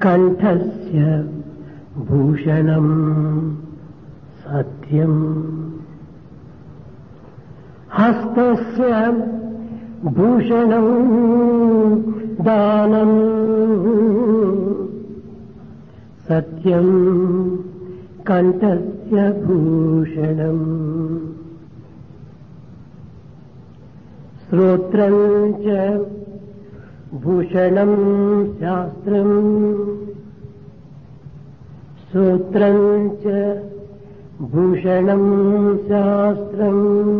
కంఠస్య భూషణం సత్యం హస్తస్య భూషణం దానం సత్యం కంఠస్య భూషణం శ్రోత్రం చ భూషణం శాస్త్రం శ్రోత్రం చ భూషణం శాస్త్రం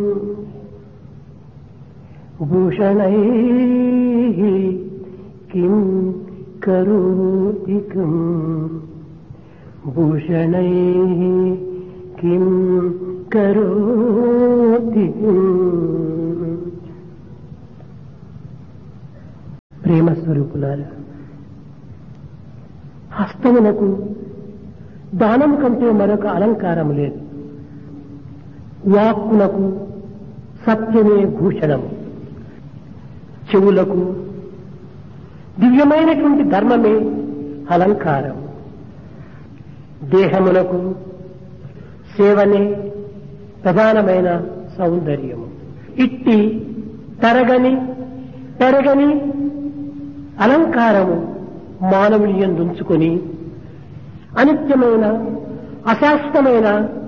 భూషణై కిం కరోతి కం భూషణై కిం కరోతి ప్రేమ స్వరూపులారా హస్తమునకు దానం కంటే మరొక అలంకారం లేదు వాక్కునకు సత్యమే భూషణము చెవులకు దివ్యమైనటువంటి ధర్మమే అలంకారం దేహమునకు సేవనే ప్రధానమైన సౌందర్యము ఇట్టి తరగని పెరగని అలంకారము మానవుని ఎందుంచుకొని అనిత్యమైన అశాశ్వతమైన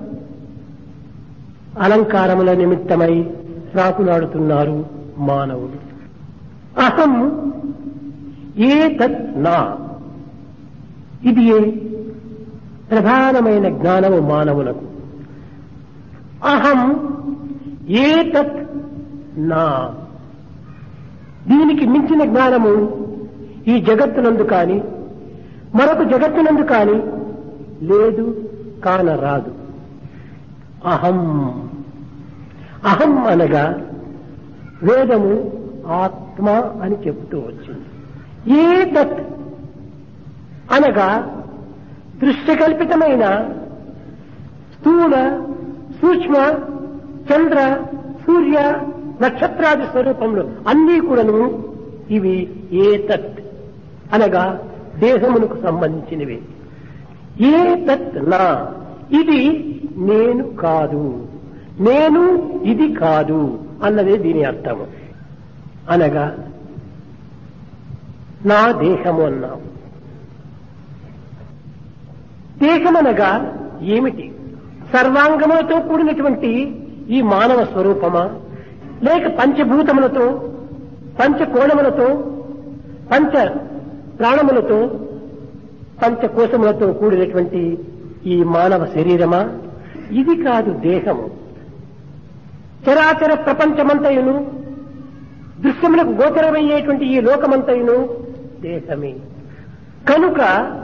అలంకారముల నిమిత్తమై ప్రాకులాడుతున్నారు మానవుడు అహం ఏ తత్ నా ఇది ఏ ప్రధానమైన జ్ఞానము మానవులకు అహం ఏ తత్ నా దీనికి మించిన జ్ఞానము ఈ జగత్తునందు కాని మరొక జగత్తునందు కాని లేదు కానరాదు అహం అహం అనగా వేదము ఆత్మ అని చెబుతూ వచ్చింది ఏ తత్ అనగా దృశ్యకల్పితమైన స్థూల సూక్ష్మ చంద్ర సూర్య నక్షత్రాది స్వరూపంలో అన్నీ కూడాను ఇవి ఏ తత్ అనగా దేహమునకు సంబంధించినవి ఏ తత్ నా ఇది నేను కాదు నేను ఇది కాదు అన్నదే దీని అర్థము అనగా నా దేహము అన్నాం దేహమనగా ఏమిటి సర్వాంగములతో కూడినటువంటి ఈ మానవ స్వరూపమా లేక పంచభూతములతో పంచకోణములతో పంచ ప్రాణములతో పంచకోశములతో కూడినటువంటి ఈ మానవ శరీరమా ఇది కాదు దేహము చరాచర ప్రపంచమంతయును దృశ్యములకు గోచరమయ్యేటువంటి ఈ లోకమంతయును దేహమే కనుక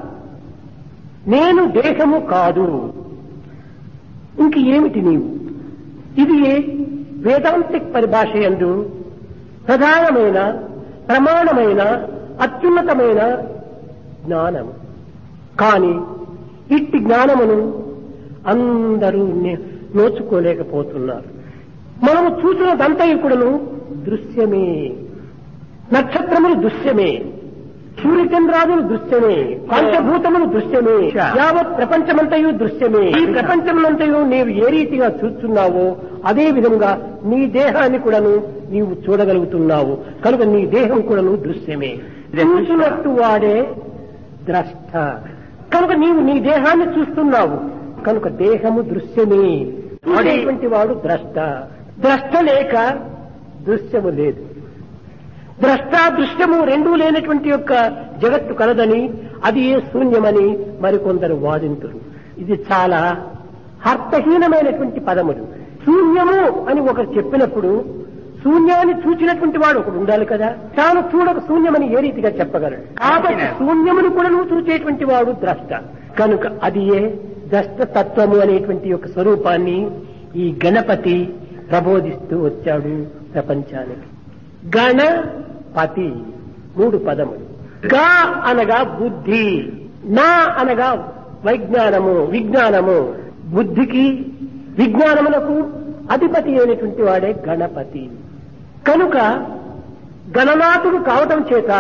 నేను దేహము కాదు ఇంక ఏమిటి నీవు ఇది వేదాంతిక్ పరిభాష ఎందు ప్రధానమైన ప్రమాణమైన అత్యున్నతమైన జ్ఞానము కాని ఇట్టి జ్ఞానమును అందరూ నోచుకోలేకపోతున్నారు మనము చూసినదంతయు కూడాను దృశ్యమే నక్షత్రములు దృశ్యమే సూర్యచంద్రాదులు దృశ్యమే పంచభూతములు దృశ్యమే యావత్ ప్రపంచమంతయు దృశ్యమే ఈ ప్రపంచమంతయు నీవు ఏ రీతిగా చూస్తున్నావో అదే విధంగా నీ దేహాన్ని కూడాను నీవు చూడగలుగుతున్నావు కనుక నీ దేహం కూడాను దృశ్యమే చూసినట్టు వాడే ద్రష్ట కనుక నీవు నీ దేహాన్ని చూస్తున్నావు కనుక దేహము దృశ్యమే చూసేటువంటి వాడు ద్రష్ట ద్రష్ట లేక దృశ్యము లేదు ద్రష్ట దృశ్యము రెండూ లేనటువంటి యొక్క జగత్తు కలదని అది ఏ శూన్యమని మరికొందరు వాదింతురు ఇది చాలా అర్థహీనమైనటువంటి పదములు శూన్యము అని ఒకరు చెప్పినప్పుడు శూన్యాన్ని చూచినటువంటి వాడు ఒకడు ఉండాలి కదా తాను చూడక శూన్యమని ఏ రీతిగా చెప్పగలడు కాబట్టి శూన్యమును కూడా నువ్వు చూచేటువంటి వాడు ద్రష్ట కనుక అది ఏ ద్రష్ట తత్వము అనేటువంటి యొక్క స్వరూపాన్ని ఈ గణపతి ప్రబోధిస్తూ వచ్చాడు ప్రపంచానికి గణపతి మూడు పదములు గా అనగా బుద్ధి నా అనగా వైజ్ఞానము విజ్ఞానము బుద్ధికి విజ్ఞానములకు అధిపతి అయినటువంటి వాడే గణపతి కనుక గణనాథుడు కావటం చేత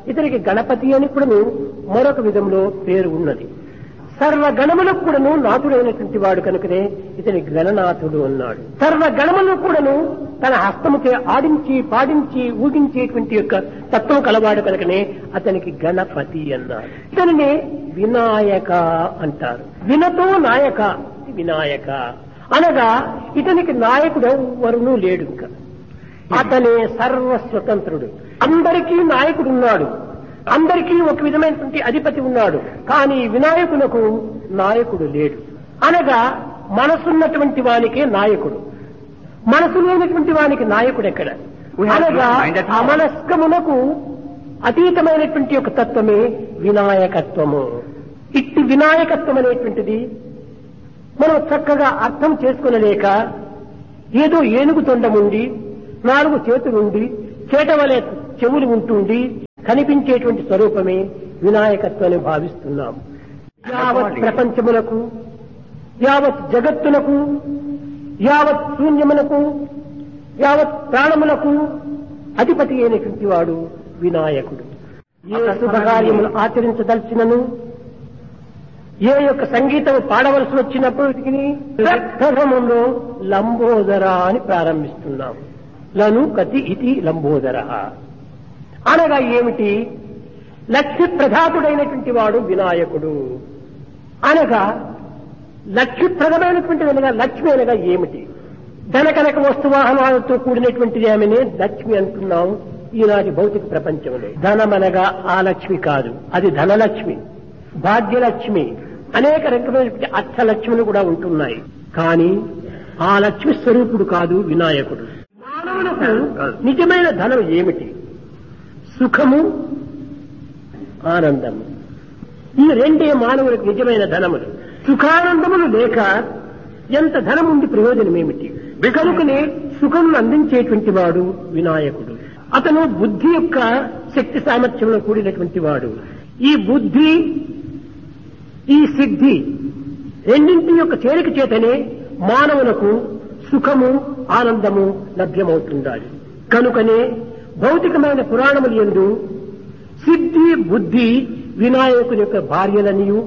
ఇతనికి గణపతి అని కూడాను మరొక విధంలో పేరు ఉన్నది సర్వ గణములకు కూడాను నాథుడైనటువంటి వాడు కనుకనే ఇతని గణనాథుడు అన్నాడు సర్వ గణములకు కూడాను తన హస్తముచే ఆడించి పాడించి ఊగించేటువంటి యొక్క తత్వం కలవాడు కనుకనే అతనికి గణపతి అన్నాడు ఇతనినే వినాయక అంటారు వినతో నాయక వినాయక అనగా ఇతనికి నాయకుడు ఎవరునూ లేడు ఇంకా అతనే సర్వ స్వతంత్రుడు అందరికీ నాయకుడు ఉన్నాడు అందరికీ ఒక విధమైనటువంటి అధిపతి ఉన్నాడు కానీ వినాయకులకు నాయకుడు లేడు అనగా మనసున్నటువంటి వానికే నాయకుడు మనసు లేనటువంటి వానికి నాయకుడు ఎక్కడ We have అనగా to find that out. అమనస్కమునకు అతీతమైనటువంటి ఒక తత్వమే వినాయకత్వము ఇట్టి వినాయకత్వం అనేటువంటిది మనం చక్కగా అర్థం చేసుకునలేక ఏదో ఏనుగు తొండముండి నాలుగు చేతులుండి చేటవలే చెవులు ఉంటుండి కనిపించేటువంటి స్వరూపమే వినాయకత్వాన్ని భావిస్తున్నాం యావత్ ప్రపంచములకు యావత్ జగత్తునకు యావత్ శూన్యమునకు యావత్ ప్రాణములకు అధిపతి అయినటువంటి వాడు వినాయకుడు ఏ శుభకార్యములు ఆచరించదలిచినను ఏ యొక్క సంగీతం పాడవలసి వచ్చినప్పటికీ ప్రథమంలో లంబోదర అని ప్రారంభిస్తున్నాం లను కతి ఇది లంబోదర అనగా ఏమిటి లక్ష్మి ప్రధాతుడైనటువంటి వాడు వినాయకుడు అనగా లక్ష్మిప్రదమైనటువంటి అనగా లక్ష్మి అనగా ఏమిటి ధనకనక వస్తువాహనాలతో కూడినటువంటిది ఆమెనే లక్ష్మి అంటున్నాం ఈనాటి భౌతిక ప్రపంచంలో ధనమనగా ఆ లక్ష్మి కాదు అది ధనలక్ష్మి భాగ్యలక్ష్మి అనేక రకమైనటువంటి అర్థలక్ష్ములు కూడా ఉంటున్నాయి కానీ ఆ లక్ష్మి స్వరూపుడు కాదు వినాయకుడు మానవులకు నిజమైన ధనం ఏమిటి సుఖము ఆనందము ఈ రెండే మానవులకు నిజమైన ధనములు సుఖానందములు లేక ఎంత ధనం ఉంది ప్రయోజనం ఏమిటి కనుకనే సుఖం అందించేటువంటి వాడు వినాయకుడు అతను బుద్ధి యొక్క శక్తి సామర్థ్యంలో కూడినటువంటి వాడు ఈ బుద్ధి ఈ సిద్ధి రెండింటి యొక్క చేరిక చేతనే మానవులకు సుఖము ఆనందము లభ్యమవుతుండాలి కనుకనే భౌతికమైన పురాణములు ఎందు సిద్ధి బుద్ధి వినాయకుని యొక్క భార్యలనియు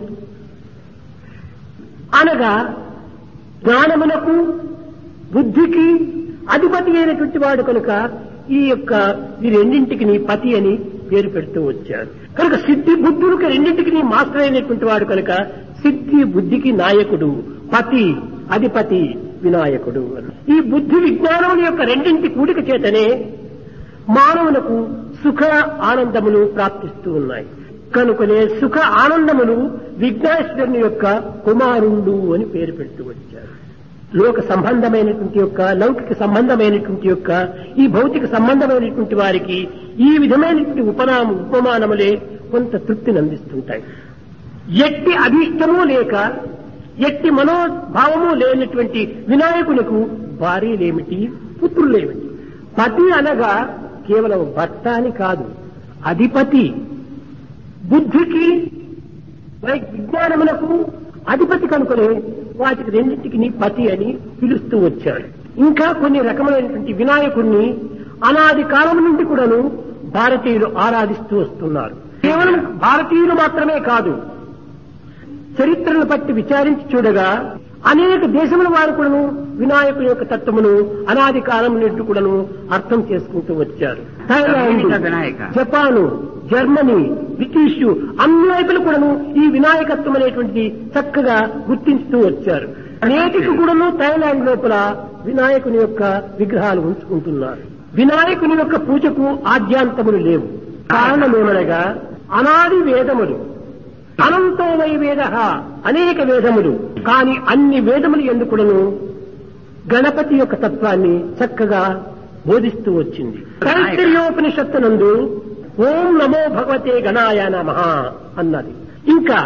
అనగా జ్ఞానమునకు బుద్ధికి అధిపతి అయినటువంటి వాడు కనుక ఈ యొక్క ఈ రెండింటికి నీ పతి అని పేరు పెడుతూ వచ్చారు కనుక సిద్ధి బుద్ధులకు రెండింటికి మాస్టర్ అయినటువంటి వాడు కనుక సిద్ధి బుద్ధికి నాయకుడు పతి అధిపతి వినాయకుడు ఈ బుద్ధి విజ్ఞానముల యొక్క రెండింటి కూడిక చేతనే మానవులకు సుఖ ఆనందములు ప్రాప్తిస్తూ ఉన్నాయి కనుకనే సుఖ ఆనందములు విఘ్నేశ్వరుని యొక్క కుమారుడు అని పేరు పెడుతూ వచ్చారు లోక సంబంధమైనటువంటి యొక్క లౌకిక సంబంధమైనటువంటి యొక్క ఈ భౌతిక సంబంధమైనటువంటి వారికి ఈ విధమైనటువంటి ఉపనామ ఉపమానములే కొంత తృప్తిని అందిస్తుంటాయి ఎట్టి అభీష్టము లేక ఎట్టి మనోభావము లేనటువంటి వినాయకునికి భార్యలేమిటి పుత్రులేమిటి పతి అనగా కేవలం భర్త అని కాదు అధిపతి బుద్ధికి వై- విజ్ఞానమునకు అధిపతి కనుకనే వాటికి రెండింటికి నీ పతి అని పిలుస్తూ వచ్చాడు ఇంకా కొన్ని రకములైనటువంటి వినాయకుడిని అనాది కాలం నుండి కూడాను భారతీయులు ఆరాధిస్తూ వస్తున్నారు కేవలం భారతీయులు మాత్రమే కాదు చరిత్రను బట్టి విచారించి చూడగా అనేక దేశముల వారు కూడాను వినాయకుని యొక్క తత్వమును అనాది కాలం నుండి కూడాను అర్థం చేసుకుంటూ వచ్చారు Thailand America Vinayaka. Japan Germany British అన్ని వైపులు కూడాను ఈ వినాయకత్వం అనేటువంటిది చక్కగా గుర్తించుతూ వచ్చారు నేటికి కూడాను థాయిలాండ్ లోపల వినాయకుని యొక్క విగ్రహాలు ఉంచుకుంటున్నారు వినాయకుని యొక్క పూజకు ఆద్యాంతములు లేవు కారణమేమనగా అనాది వేదములు అనంతో వై వేద అనేక వేదములు కాని అన్ని వేదములు ఎందుకులను గణపతి యొక్క తత్వాన్ని చక్కగా బోధిస్తూ వచ్చింది తైత్తిర్యోపనిషత్తునందు ఓం నమో భగవతే గణాయ నమ అన్నది ఇంకా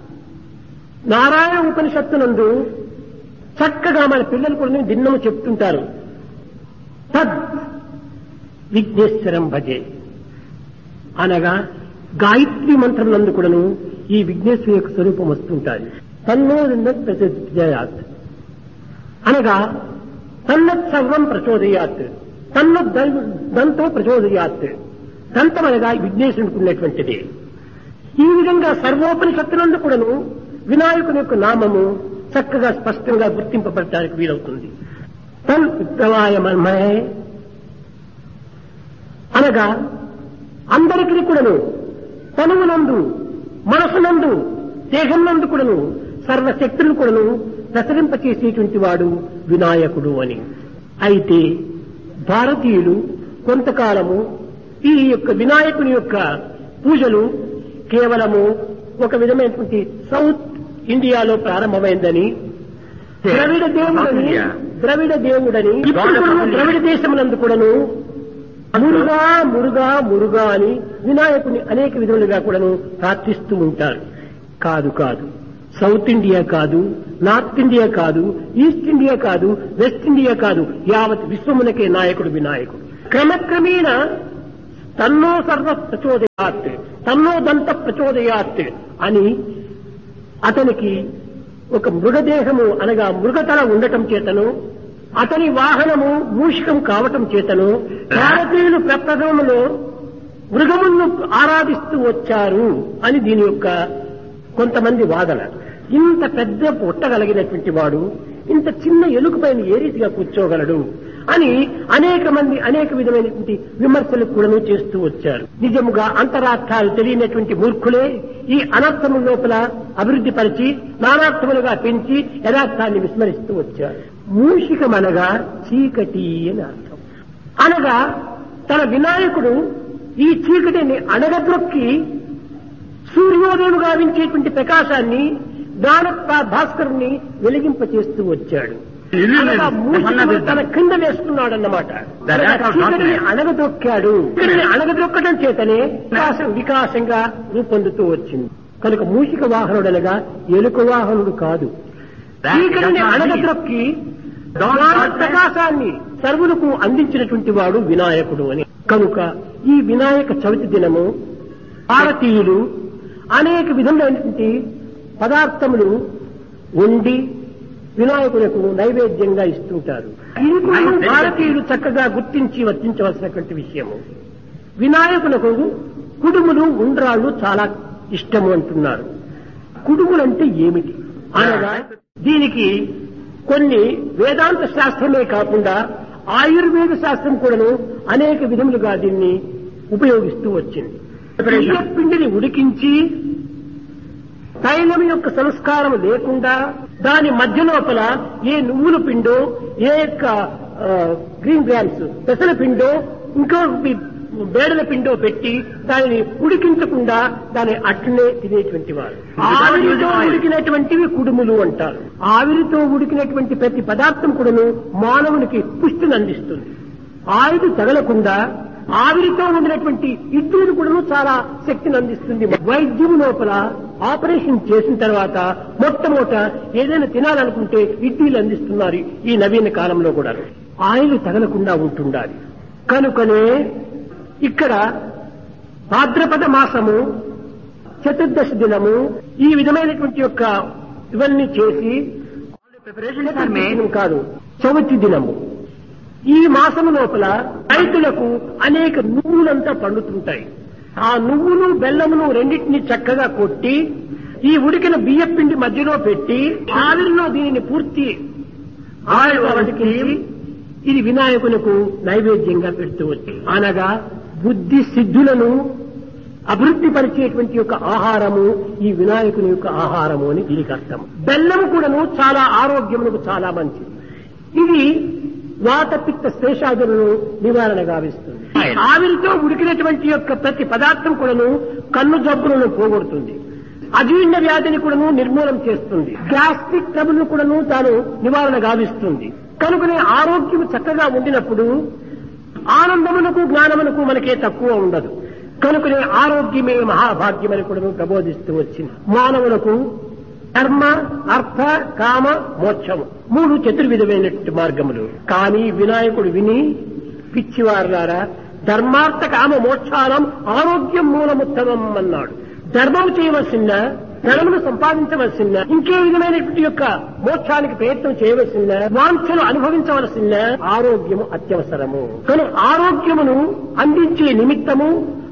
నారాయణ ఉపనిషత్తునందు చక్కగా మన పిల్లలు కూడా దిన్నము చెప్తుంటారు తద్ విఘ్నేశ్వరం భజే అనగా గాయత్రి మంత్రం నందు కూడాను ఈ విఘ్నేశ్వరి యొక్క స్వరూపం వస్తుంటాయి తన్నో ప్రచోదయాత్ అనగా తన్నత్ సర్వం ప్రచోదయాత్ తన్న దంతో ప్రచోదయాత్ దంతమనగా విఘ్నేశ్వరునికి ఉన్నటువంటిది ఈ విధంగా సర్వోపనిషత్తులందు కూడాను వినాయకుని యొక్క నామము చక్కగా స్పష్టంగా గుర్తింపబడటానికి వీలవుతుంది తన్ విప్రవాయమన్మయే అనగా అందరికీ కూడాను తనువునందు మనసునందు దేహంనందు కూడాను సర్వశక్తులను కూడాను ప్రసరింపచేసేటువంటి వాడు వినాయకుడు అని అయితే భారతీయులు కొంతకాలము ఈ యొక్క వినాయకుని యొక్క పూజలు కేవలము ఒక విధమైనటువంటి సౌత్ ఇండియాలో ప్రారంభమైందని ద్రవిడ దేవుడని ద్రవిడ దేవుడని ఇప్పుడు కూడా ద్రవిడ దేశమునందు కూడాను మురుగా మురుగా మురుగా అని వినాయకుని అనేక విధములుగా కూడాను ప్రార్థిస్తూ ఉంటారు కాదు కాదు సౌత్ ఇండియా కాదు నార్త్ ఇండియా కాదు ఈస్ట్ ఇండియా కాదు వెస్ట్ ఇండియా కాదు యావత్ విశ్వమునకే నాయకుడు వినాయకుడు క్రమక్రమేణ తన్నో సర్వ ప్రచోదయాత్ తన్నో దంత ప్రచోదయాత్ అని అతనికి ఒక మృగదేహము అనగా మృగతల ఉండటం చేతను అతని వాహనము మూషికం కావటం చేతను భారతీయులు ప్రప్రథమంలో మృగములను ఆరాధిస్తూ వచ్చారు అని దీని యొక్క కొంతమంది వాదన ఇంత పెద్ద పొట్టగలిగినటువంటి వాడు ఇంత చిన్న ఎలుక పైన ఏ రీతిగా కూర్చోగలడు అని అనేక మంది అనేక విధమైనటువంటి విమర్శలు కూడాను చేస్తూ వచ్చారు నిజముగా అంతరార్థాలు తెలియనటువంటి మూర్ఖులే ఈ అనర్థము లోపల అభివృద్ధి పరిచి నానార్థములుగా పెంచి యథార్థాన్ని విస్మరిస్తూ వచ్చారు మూషికమనగా చీకటి అని అర్థం అనగా తన వినాయకుడు ఈ చీకటిని అణగద్రొక్కి సూర్యోదయం గావించేటువంటి ప్రకాశాన్ని జ్ఞాన భాస్కరుని వెలిగింపచేస్తూ వచ్చాడు అనగా మూషికము తన క్రింద వేస్తున్నాడన్నమాట చీకటిని అణగదొక్కాడు చీకటిని అణగదొక్కడం చేతనే వికాసం వికాసంగా రూపొందుతూ వచ్చింది కనుక మూషిక వాహనుడనగా ఎలుక వాహనుడు కాదు చీకటిని అణగద్రొక్కి జ్ఞాన ప్రకాశాన్ని సర్వులకు అందించినటువంటి వాడు వినాయకుడు అని కనుక ఈ వినాయక చవితి దినము భారతీయులు అనేక విధములైనటువంటి పదార్థములు వండి వినాయకులకు నైవేద్యంగా ఇస్తుంటారు ఇది కూడా భారతీయులు చక్కగా గుర్తించి వర్తించవలసినటువంటి విషయము వినాయకులకు కుడుములు ఉండ్రాళ్ళు చాలా ఇష్టము అంటున్నారు కుడుములంటే ఏమిటి అనగా దీనికి కొన్ని వేదాంత శాస్త్రమే కాకుండా ఆయుర్వేద శాస్త్రం కూడాను అనేక విధములుగా దీన్ని ఉపయోగిస్తూ వచ్చింది బియ్య పిండిని ఉడికించి తైలం యొక్క సంస్కారం లేకుండా దాని మధ్య లోపల ఏ నువ్వుల పిండో ఏ యొక్క ఆ, గ్రీన్ గ్రామ్స్ పెసల పిండో ఇంకో బి- బేడల పిండో పెట్టి దానిని ఉడికించకుండా దాని అట్లనే తినేటువంటి వారు ఆవిరితో ఉడికినటువంటివి కుడుములు అంటారు ఆవిరితో ఉడికినటువంటి ప్రతి పదార్థం కూడాను మానవునికి పుష్టిని అందిస్తుంది ఆయుధ తగలకుండా ఆవిరితో ఉండినటువంటి ఇడ్లీలు కూడా చాలా శక్తిని అందిస్తుంది వైద్యం లోపల ఆపరేషన్ చేసిన తర్వాత మొట్టమొదట ఏదైనా తినాలనుకుంటే ఇడ్లీలు అందిస్తున్నారు ఈ నవీన కాలంలో కూడా ఆయిల్ తగలకుండా ఉంటుండాలి కనుకనే ఇక్కడ భాద్రపద మాసము చతుర్దశి దినము ఈ విధమైనటువంటి యొక్క ఇవన్నీ చేసి చతుర్దశి దినం కాదు చవితి దినము ఈ మాసము లోపల రైతులకు అనేక నువ్వులంతా పండుతుంటాయి ఆ నువ్వులు బెల్లమును రెండింటిని చక్కగా కొట్టి ఈ ఉడికిన బియ్యం పిండి మధ్యలో పెట్టి ఆవిరిలో దీనిని పూర్తి ఆయుర్వేదికి ఇది వినాయకులకు నైవేద్యంగా పెడుతూ వచ్చింది అనగా బుద్ధి సిద్ధులను అభివృద్ధి పరిచేటువంటి యొక్క ఆహారము ఈ వినాయకుని యొక్క ఆహారము అని దీనికి అర్థం బెల్లము కూడాను చాలా ఆరోగ్యమునకు చాలా మంచిది ఇది వాత పిత్త శేషాదులను నివారణ గావిస్తుంది ఆవిరితో ఉడికినటువంటి యొక్క ప్రతి పదార్థం కూడాను కన్ను జబ్బులను పోగొడుతుంది అజీర్ణ వ్యాధిని కూడాను నిర్మూలన చేస్తుంది గ్యాస్ట్రిక్ ట్రబుల్ కూడాను తాను నివారణ గావిస్తుంది కనుకనే ఆరోగ్యం చక్కగా ఉండినప్పుడు ఆనందమునకు జ్ఞానమునకు మనకే తక్కువ ఉండదు కనుకనే ఆరోగ్యమే మహాభాగ్యమని కూడా ప్రబోధిస్తూ వచ్చింది మానవులకు ధర్మ అర్థ కామ మోక్షము మూడు చతుర్విధమైనటువంటి మార్గములు కానీ వినాయకుడు విని పిచ్చివారులారా ధర్మార్థ కామ మోక్షానం ఆరోగ్యం మూలముత్తమం అన్నాడు ధర్మము చేయవలసిన ధనమును సంపాదించవలసిన ఇంకే విధమైనటువంటి యొక్క మోక్షానికి ప్రయత్నం చేయవలసిన వాంఛలు అనుభవించవలసిన ఆరోగ్యము అత్యవసరము కానీ ఆరోగ్యమును అందించే నిమిత్తము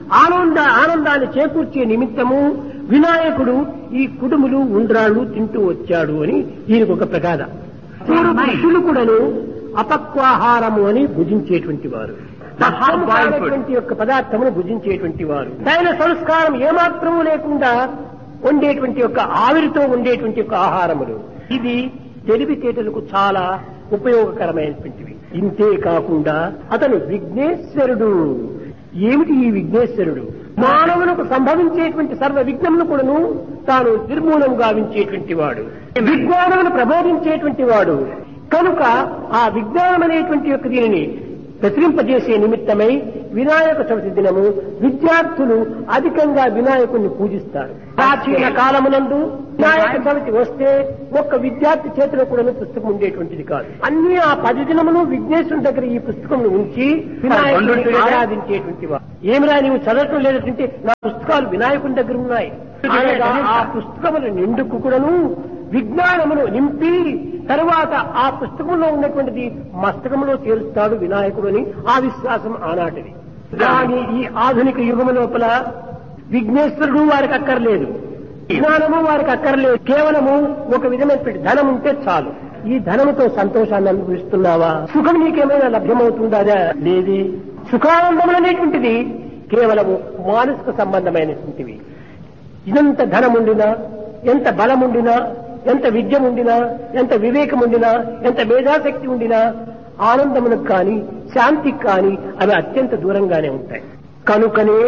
ఆనంద ఆనందాన్ని చేకూర్చే నిమిత్తము వినాయకుడు ఈ కుడుములు ఉండ్రాళ్ళు తింటూ వచ్చాడు అని దీనికి ఒక ప్రగాథ పురుషులు కూడాను అపక్వాహారము అని భుజించేటువంటి వారు తత్వముఖమైనటువంటి యొక్క పదార్థమును భుజించేటువంటి వారు దైన సంస్కారం ఏమాత్రము లేకుండా ఉండేటువంటి యొక్క ఆవిరితో ఉండేటువంటి యొక్క ఆహారములు ఇది తెలివితేటలకు చాలా ఉపయోగకరమైనటువంటివి ఇంతే కాకుండా అతను విఘ్నేశ్వరుడు ఏమిటి ఈ విఘ్నేశ్వరుడు మానవులకు సంభవించేటువంటి సర్వ విఘ్నమును కూడాను తాను నిర్మూలం గావించేటువంటి వాడు విజ్ఞానమును ప్రబోధించేటువంటి వాడు కనుక ఆ విజ్ఞానం అనేటువంటి యొక్క దీనిని ప్రచురింపజేసే నిమిత్తమై వినాయక చవితి దినము విద్యార్థులు అధికంగా వినాయకుడిని పూజిస్తారు ప్రాచీన కాలమునందు వినాయక చవితి వస్తే ఒక్క విద్యార్థి చేతిలో కూడా పుస్తకం ఉండేటువంటిది కాదు అన్ని ఆ పది దినములు విఘ్నేశ్వరుని దగ్గర ఈ పుస్తకం ఉంచి వినాయకుడిని ఆరాధించేటువంటి వారు ఏమిరా నీవు చదవటం లేదంటే నా పుస్తకాలు వినాయకుని దగ్గర ఉన్నాయి అనగా ఆ పుస్తకముల నిండుకు కూడాను విజ్ఞానమును నింపి తరువాత ఆ పుస్తకంలో ఉన్నటువంటిది మస్తకంలో చేరుస్తాడు వినాయకుడు అని ఆ విశ్వాసం ఆనాటిది కానీ ఈ ఆధునిక యుగము లోపల విఘ్నేశ్వరుడు వారికి అక్కర్లేదు జ్ఞానము వారికి అక్కర్లేదు కేవలము ఒక విధమైనటువంటి ధనం ఉంటే చాలు ఈ ధనముతో సంతోషాన్ని అనుభవిస్తున్నావా సుఖం నీకేమైనా లభ్యమవుతుందా లేదే సుఖానందములు అనేటువంటిది కేవలము మానసిక సంబంధమైనటువంటివి ఇదంత ధనముండినా ఎంత బలముండినా ఎంత విద్య ఉండినా ఎంత వివేకం ఉండినా ఎంత మేధాశక్తి ఉండినా ఆనందమునకు కానీ శాంతికి కానీ అవి అత్యంత దూరంగానే ఉంటాయి కనుకనే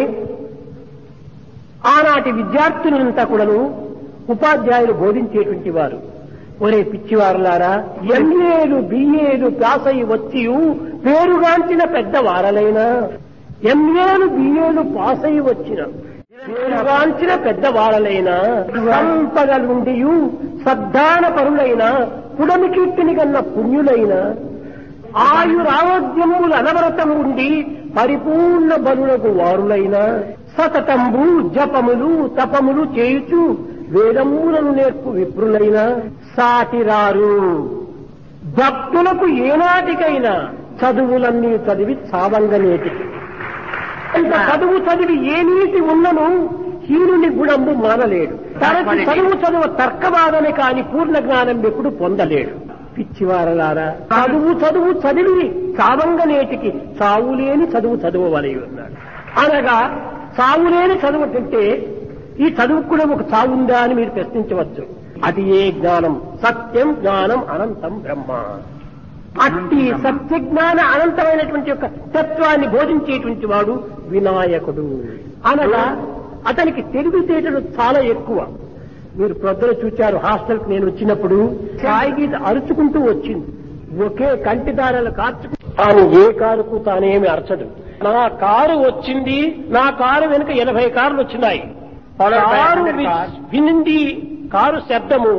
ఆనాటి విద్యార్థులంతా కూడాను ఉపాధ్యాయులు బోధించేటువంటి వారు ఒరే పిచ్చివారులారా ఎంఏలు బిఏలు పాస్ అయి వచ్చి పేరుగాంచిన పెద్దవారలైనా ఎంఏలు బిఏలు పాస్ అయి వచ్చిన పేరుగాంచిన పెద్దవారలైన సంపదలుండి సద్దాన పరులైన పుడమి కీర్తిని కన్న పుణ్యులైన ఆయురారోగ్యములు అనవరతం ఉండి పరిపూర్ణ బలులకు వారులైన సతతంబు జపములు తపములు చేయుచు వేదములను నేర్పు విప్రులైన సాటిరారు భక్తులకు ఏనాటికైనా చదువులన్నీ చదివి చావంగనేటికి ఇంత చదువు చదివి ఏ నీతి ఉన్నను హీనుని గుణంబు మానలేడు తనకి చదువు చదువు తర్కవాదనే కాని పూర్ణ జ్ఞానం ఎప్పుడు పొందలేడు పిచ్చివారలారా చదువు చదువు చదివి చావంగనేటికి చావులేని చదువు చదువవలై ఉన్నాడు అనగా చావులేని చదువు అంటే ఈ చదువు కూడా ఒక చావుందా అని మీరు ప్రశ్నించవచ్చు అది ఏ జ్ఞానం సత్యం జ్ఞానం అనంతం బ్రహ్మ అట్టి సత్యజ్ఞాన అనంతమైనటువంటి యొక్క తత్వాన్ని బోధించేటువంటి వాడు వినాయకుడు అనగా అతనికి తెలివితేటలు చాలా ఎక్కువ మీరు ప్రొద్దున చూచారు హాస్టల్కి నేను వచ్చినప్పుడు సాయి గీత అరుచుకుంటూ వచ్చింది ఒకే కంటిదారాలు కార్చుకుంటూ తాను ఏ కారుకు తానేమి అరచదు నా కారు వచ్చింది నా కారు వెనుక ఎనభై కార్లు వచ్చినాయి కారు వి- వినింది కారు శబ్దము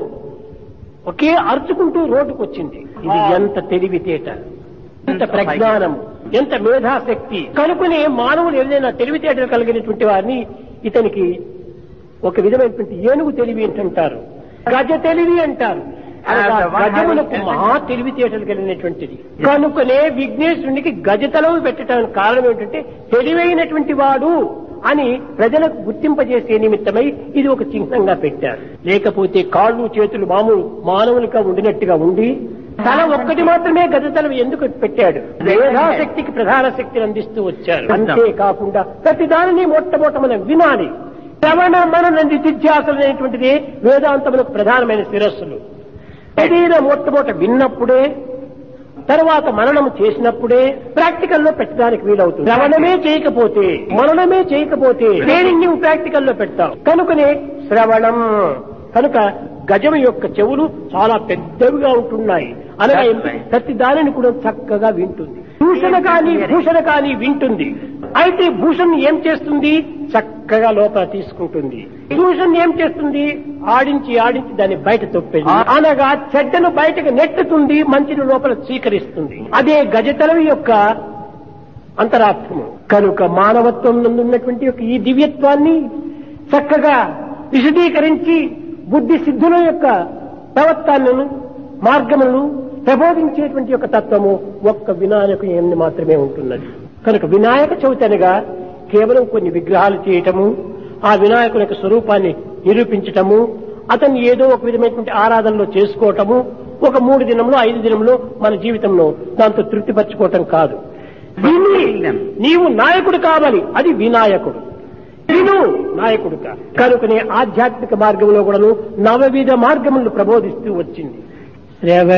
ఒకే అరుచుకుంటూ రోడ్డుకు వచ్చింది ఇది ఎంత తెలివితేట ఎంత ప్రజ్ఞానం ఎంత మేధాశక్తి కనుకునే మానవులు ఏదైనా తెలివితేటలు కలిగినటువంటి వారిని ఇతనికి ఒక విధమైనటువంటి ఏనుగు తెలివి అంటారు గజ తెలివి అంటారు అనగా గజములకు మహా తెలివితేటలు కలిగినటువంటిది కనుకనే విఘ్నేశ్వరునికి గజతలవు పెట్టడానికి కారణం ఏంటంటే తెలివైనటువంటి వాడు అని ప్రజలకు గుర్తింపజేసే నిమిత్తమై ఇది ఒక చిహ్నంగా పెట్టారు లేకపోతే కాళ్ళు చేతులు మామూలు మానవులుగా ఉండినట్టుగా ఉండి తల ఒక్కటి మాత్రమే గజతలం ఎందుకు పెట్టాడు మేధాశక్తికి ప్రధాన శక్తిని అందిస్తూ వచ్చారు అంతేకాకుండా ప్రతి దానిని మొట్టమొదట మనం వినాలి శ్రవణ మనన నిత్యాసలు అనేటువంటిది వేదాంతములకు ప్రధానమైన శిరస్సులు శరీర మొట్టమొదట విన్నప్పుడే తర్వాత మననం చేసినప్పుడే ప్రాక్టికల్ లో పెట్టడానికి వీలవుతుంది శ్రవణమే చేయకపోతే మననమే చేయకపోతే దేనిని నువ్వు ప్రాక్టికల్ లో పెడతావు కనుకనే శ్రవణం కనుక గజం యొక్క చెవులు చాలా పెద్దవిగా ఉంటున్నాయి అనగా ఏంటి? ప్రతి దానిని కూడా చక్కగా వింటుంది భూషణ కానీ భూషణ కానీ వింటుంది అయితే భూషణ్ ఏం చేస్తుంది చక్కగా లోపల తీసుకుంటుంది భూషణ్ ఏం చేస్తుంది ఆడించి ఆడించి దాన్ని బయట తొప్పేది అనగా చెడ్డను బయటకు నెట్టుతుంది మంచిని లోపల స్వీకరిస్తుంది అదే గజతలం యొక్క అంతరార్థము కనుక మానవత్వం నందు ఉన్నటువంటి యొక్క ఈ దివ్యత్వాన్ని చక్కగా విశదీకరించి బుద్ధి సిద్ధుల యొక్క ప్రవర్తనను మార్గములను ప్రబోధించేటువంటి యొక్క తత్వము ఒక్క వినాయకు ఎందు మాత్రమే ఉంటున్నది కనుక వినాయక చవితి అనగా కేవలం కొన్ని విగ్రహాలు చేయటము ఆ వినాయకుని యొక్క స్వరూపాన్ని నిరూపించటము అతన్ని ఏదో ఒక విధమైనటువంటి ఆరాధనలో చేసుకోవటము ఒక మూడు దినంలో ఐదు దినంలో మన జీవితంలో దాంతో తృప్తిపరచుకోవటం కాదు విని నీవు నాయకుడు కావాలి అది వినాయకుడు విను నాయకుడు కా కనుకనే ఆధ్యాత్మిక మార్గంలో కూడాను నవవిధ మార్గములను ప్రబోధిస్తూ వచ్చింది శ్రవ